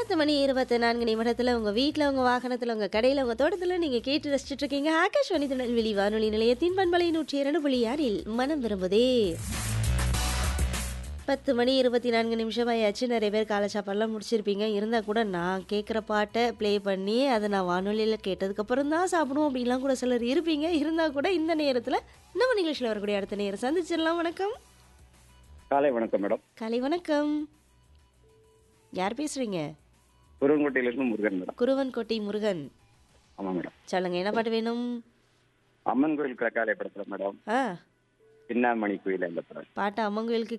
பத்து மணி இருபத்தி நான்கு நிமிடத்தில் உங்கள் வீட்டில் உங்கள் வாகனத்தில் உங்கள் கடையில் உங்கள் தோட்டத்தில் நீங்கள் கேட்டு ரசிச்சுட்டு இருக்கீங்க ஆகாஷ்வாணி திருநெல்வேலி வானொலி நிலையத்தின் பண்பலை நூற்றி இரண்டு புள்ளி ஆறில் மனம் விரும்புதே பத்து மணி இருபத்தி நான்கு நிமிஷம் ஆயாச்சு நிறைய பேர் காலை சாப்பாடுலாம் முடிச்சிருப்பீங்க இருந்தால் கூட நான் கேட்குற பாட்டை ப்ளே பண்ணி அதை நான் வானொலியில் கேட்டதுக்கப்புறம் தான் சாப்பிடுவோம் அப்படின்லாம் கூட சிலர் இருப்பீங்க இருந்தால் கூட இந்த நேரத்தில் நம்ம நிகழ்ச்சியில் வரக்கூடிய அடுத்த நேரம் சந்திச்சிடலாம் வணக்கம் காலை வணக்கம் மேடம் காலை வணக்கம் யார் பேசுகிறீங்க குருவங்கோட்டையிலிருந்து முருகன் மேடம் குருவன்கோட்டை முருகன் ஆமாம் மேடம் சொல்லுங்க என்ன பாட்டு வேணும் அம்மன் கோயில் காலை படத்துல மேடம் ஆ சின்னாமணி கோயில் அந்த படம் பாட்டு அம்மன் கோயிலுக்கு